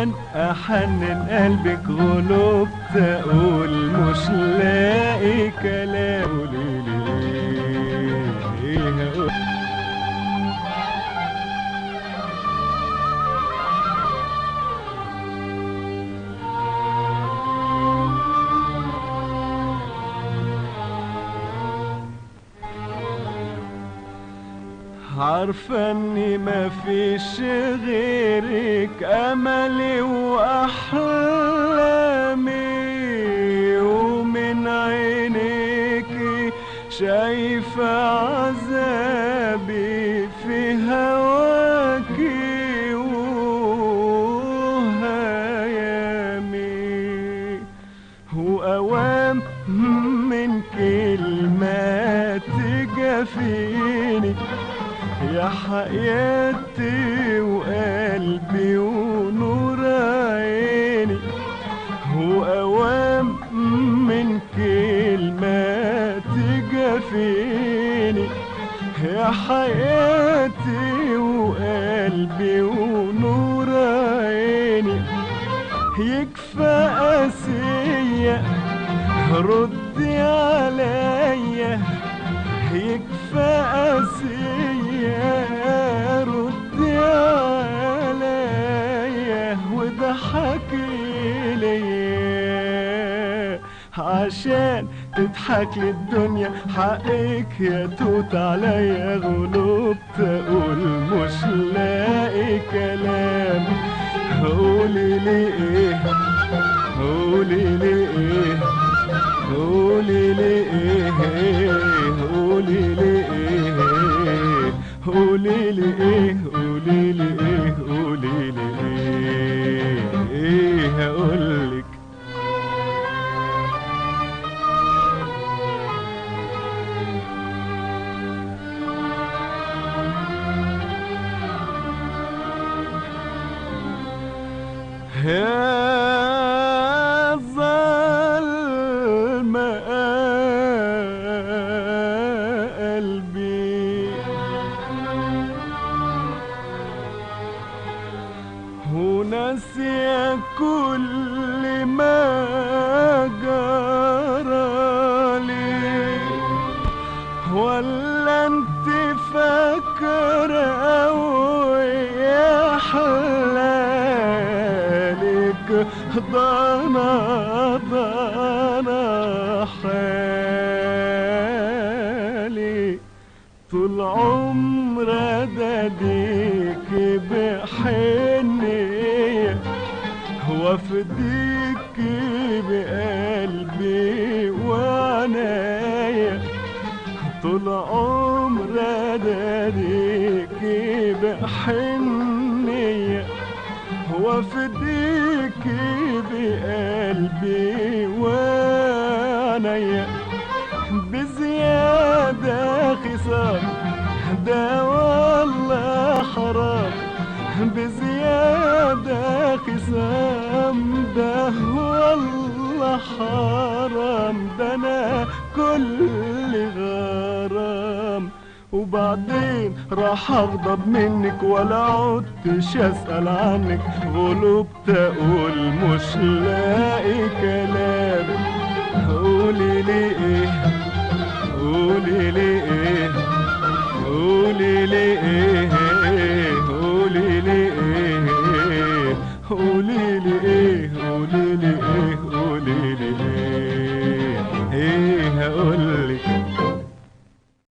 عشان احنن قلبك غلبت اقول مش لاقي كلام قوليلي ايه هقول عارفة اني مفيش غيرك املي واحلامي ومن عينيكي شايفة عذابي في هواكي وهيامي وأوام من كلمات جافيني يا حياتي وقلبي ونور عيني وأوام من كلمات جافيني يا حياتي وقلبي ونور عيني يكفى قاسية ردي عليا يكفى قاسية ردي عليا وضحكي ليا عشان تضحك لي الدنيا حقك يا توت عليا غلبت اقول مش لاقي كلام قولي لي ايه قولي لي ايه قولي لي ايه قولي لي ايه قولي لي ايه قولي لي ايه قولي لي ايه ايه هقولك يا ظلم قلبي ونسي كل ما جرالي ولا انت فاكرة ويا حلالك ضنا ضنا حالي طول عمر اداديك بحنية وافديك بقلبي وعنايا طول عمر اداريك بحنية وافديك بقلبي وعنايا بزيادة خصام ده والله حرام بزيادة خصام ده والله حرام ده انا كل غرام وبعدين راح اغضب منك ولا عدتش اسأل عنك غلبت اقول مش لاقي كلام قولي لي ايه قولي لي ايه قولي